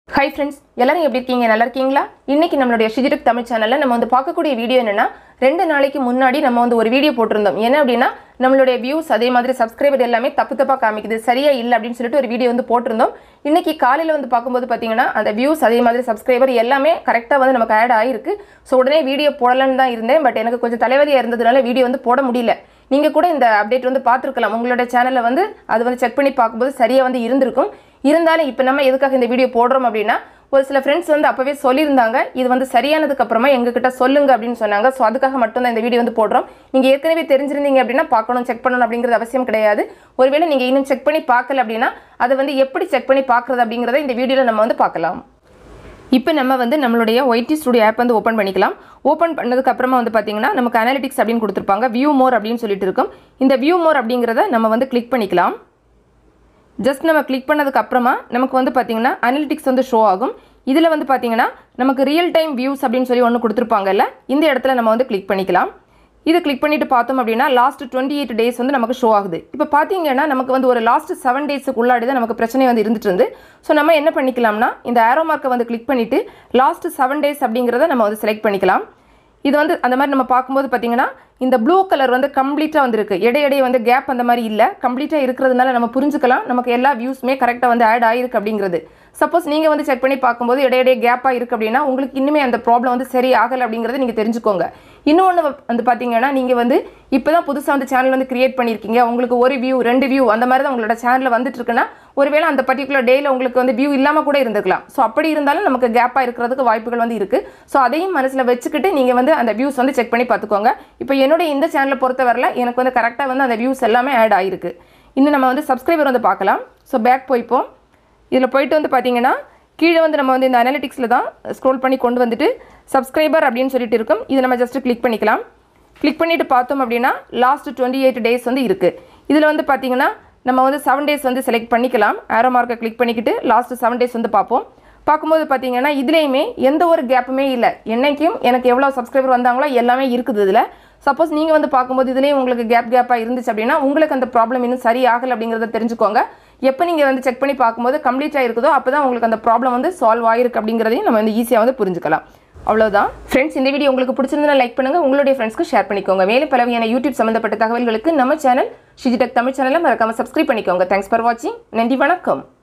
hi friends எல்லாரும் எப்படி இருக்கீங்க நல்லா இருக்கீங்களா இன்னைக்கு நம்மளுடைய ஷிஜிரிக் தமிழ் சேனலில் நம்ம வந்து பார்க்கக்கூடிய வீடியோ என்னன்னா ரெண்டு நாளைக்கு முன்னாடி நம்ம வந்து ஒரு வீடியோ போட்டிருந்தோம் என்ன அப்படின்னா நம்மளுடைய வியூஸ் அதே மாதிரி சப்ஸ்கிரைபர் எல்லாமே தப்பு தப்பாக காமிக்குது சரியா இல்லை அப்படின்னு சொல்லிட்டு ஒரு வீடியோ வந்து போட்டிருந்தோம் இன்னைக்கு காலையில் வந்து பார்க்கும்போது பார்த்தீங்கன்னா அந்த வியூஸ் அதே மாதிரி சப்ஸ்கிரைபர் எல்லாமே கரெக்டாக வந்து நமக்கு ஆட் ஆயிருக்கு ஸோ உடனே வீடியோ போடலான்னு தான் இருந்தேன் பட் எனக்கு கொஞ்சம் தலைவலியாக இருந்ததுனால வீடியோ வந்து போட முடியல நீங்கள் கூட இந்த அப்டேட் வந்து பார்த்துருக்கலாம் உங்களோட சேனலில் வந்து அது வந்து செக் பண்ணி பார்க்கும்போது சரியாக வந்து இருந்திருக்கும் இருந்தாலும் இப்போ நம்ம எதுக்காக இந்த வீடியோ போடுறோம் அப்படின்னா ஒரு சில ஃப்ரெண்ட்ஸ் வந்து அப்போவே சொல்லியிருந்தாங்க இது வந்து சரியானதுக்கு அப்புறமா எங்ககிட்ட சொல்லுங்க அப்படின்னு சொன்னாங்க ஸோ அதுக்காக மட்டும் தான் இந்த வீடியோ வந்து போடுறோம் நீங்கள் ஏற்கனவே தெரிஞ்சிருந்தீங்க அப்படின்னா பார்க்கணும் செக் பண்ணணும் அப்படிங்கிறது அவசியம் கிடையாது ஒருவேளை நீங்கள் இன்னும் செக் பண்ணி பார்க்கல அப்படின்னா அதை வந்து எப்படி செக் பண்ணி பார்க்குறது அப்படிங்கிறத இந்த வீடியோவில் நம்ம வந்து பார்க்கலாம் இப்போ நம்ம வந்து நம்மளுடைய ஒய்டி ஸ்டுடியோ ஆப் வந்து ஓப்பன் பண்ணிக்கலாம் ஓப்பன் பண்ணதுக்கு அப்புறமா வந்து பார்த்தீங்கன்னா நமக்கு அனாலிட்டிக்ஸ் அப்படின்னு கொடுத்துருப்பாங்க வியூ மோர் அப்படின்னு சொல்லிட்டு இருக்கும் இந்த வியூ மோர் அப்படிங்கிறத நம்ம வந்து கிளிக் பண்ணிக்கலாம் ஜஸ்ட் நம்ம கிளிக் பண்ணதுக்கு அப்புறமா நமக்கு வந்து பார்த்தீங்கன்னா அனலிட்டிக்ஸ் வந்து ஷோ ஆகும் இதில் வந்து பார்த்தீங்கன்னா நமக்கு ரியல் டைம் வியூஸ் அப்படின்னு சொல்லி ஒன்று கொடுத்துருப்பாங்கல்ல இந்த இடத்துல நம்ம வந்து கிளிக் பண்ணிக்கலாம் இது கிளிக் பண்ணிட்டு பார்த்தோம் அப்படின்னா லாஸ்ட் டுவெண்ட்டி எயிட் டேஸ் வந்து நமக்கு ஷோ ஆகுது இப்போ பார்த்தீங்கன்னா நமக்கு வந்து ஒரு லாஸ்ட் செவன் டேஸுக்கு உள்ளாடி தான் நமக்கு பிரச்சனை வந்து இருந்துட்டு இருந்து ஸோ நம்ம என்ன பண்ணிக்கலாம்னா இந்த ஆரோ மார்க்கை வந்து கிளிக் பண்ணிவிட்டு லாஸ்ட் செவன் டேஸ் அப்படிங்கிறத நம்ம வந்து செலக்ட் பண்ணிக்கலாம் இது வந்து அந்த மாதிரி நம்ம பார்க்கும்போது பார்த்தீங்கன்னா இந்த ப்ளூ கலர் வந்து கம்ப்ளீட்டாக வந்துருக்கு இடையிடையே வந்து கேப் அந்த மாதிரி இல்லை கம்ப்ளீட்டாக இருக்கிறதுனால நம்ம புரிஞ்சுக்கலாம் நமக்கு எல்லா வியூஸுமே கரெக்டாக வந்து ஆட் ஆயிருக்கு அப்படிங்கிறது சப்போஸ் நீங்கள் வந்து செக் பண்ணி பார்க்கும்போது இடையிடையே கேப்பாக இருக்குது அப்படின்னா உங்களுக்கு இன்னுமே அந்த ப்ராப்ளம் வந்து சரி ஆகலை அப்படிங்கிறத நீங்கள் தெரிஞ்சுக்கோங்க இன்னொன்று வந்து பார்த்தீங்கன்னா நீங்கள் வந்து இப்போ தான் புதுசாக வந்து சேனல் வந்து கிரியேட் பண்ணியிருக்கீங்க உங்களுக்கு ஒரு வியூ ரெண்டு வியூ அந்த மாதிரி தான் உங்களோட சேனலில் வந்துட்டு இருக்குன்னா ஒருவேளை அந்த பர்டிகுலர் டேயில் உங்களுக்கு வந்து வியூ இல்லாமல் கூட இருந்துக்கலாம் ஸோ அப்படி இருந்தாலும் நமக்கு கேப்பாக இருக்கிறதுக்கு வாய்ப்புகள் வந்து இருக்குது ஸோ அதையும் மனசில் வச்சுக்கிட்டு நீங்கள் வந்து அந்த வியூஸ் வந்து செக் பண்ணி பார்த்துக்கோங்க இப்போ என்னுடைய இந்த சேனலை பொறுத்தவரையில் எனக்கு வந்து கரெக்டாக வந்து அந்த வியூஸ் எல்லாமே ஆட் ஆகிருக்கு இன்னும் நம்ம வந்து சப்ஸ்கிரைபர் வந்து பார்க்கலாம் ஸோ பேக் போய்ப்போம் இதில் போயிட்டு வந்து பார்த்தீங்கன்னா கீழே வந்து நம்ம வந்து இந்த அனாலிட்டிக்ஸில் தான் ஸ்க்ரோல் பண்ணி கொண்டு வந்துட்டு சப்ஸ்கிரைபர் அப்படின்னு சொல்லிட்டு இருக்கும் இதை நம்ம ஜஸ்ட் கிளிக் பண்ணிக்கலாம் கிளிக் பண்ணிவிட்டு பார்த்தோம் அப்படின்னா லாஸ்ட் டுவெண்ட்டி எயிட் டேஸ் வந்து இருக்குது இதில் வந்து பார்த்தீங்கன்னா நம்ம வந்து செவன் டேஸ் வந்து செலக்ட் பண்ணிக்கலாம் ஆரோ மார்க்கை கிளிக் பண்ணிக்கிட்டு லாஸ்ட் செவன் டேஸ் வந்து பார்ப்போம் பார்க்கும்போது பார்த்தீங்கன்னா இதுலேயுமே எந்த ஒரு கேப்புமே இல்லை என்னைக்கும் எனக்கு எவ்வளோ சப்ஸ்கிரைபர் வந்தாங்களோ எல்லாமே இருக்குது இதில் சப்போஸ் நீங்கள் வந்து பார்க்கும்போது இதுலேயும் உங்களுக்கு கேப் கேப்பாக இருந்துச்சு அப்படின்னா உங்களுக்கு அந்த ப்ராப்ளம் இன்னும் சரி ஆகலை அப்படிங்கிறத தெரிஞ்சுக்கோங்க எப்போ நீங்கள் வந்து செக் பண்ணி பார்க்கும்போது கம்ப்ளீட்டாக இருக்குதோ அப்போ தான் உங்களுக்கு அந்த ப்ராப்ளம் வந்து சால்வ் ஆகிருக்கு அப்படிங்கிறதையும் நம்ம வந்து ஈஸியாக வந்து புரிஞ்சுக்கலாம் அவ்வளோதான் ஃப்ரெண்ட்ஸ் இந்த வீடியோ உங்களுக்கு பிடிச்சிருந்தா லைக் பண்ணுங்கள் உங்களுடைய ஃப்ரெண்ட்ஸ்க்கு ஷேர் பண்ணிக்கோங்க மேலும் பலவையான யூடியூப் சம்மந்தப்பட்ட தகவல்களுக்கு நம்ம சேனல் ஷிஜிடெக் தமிழ் சேனலை மறக்காமல் சப்ஸ்கிரைப் பண்ணிக்கோங்க தேங்க்ஸ் ஃபார் வாட்சிங் நன்றி வணக்கம்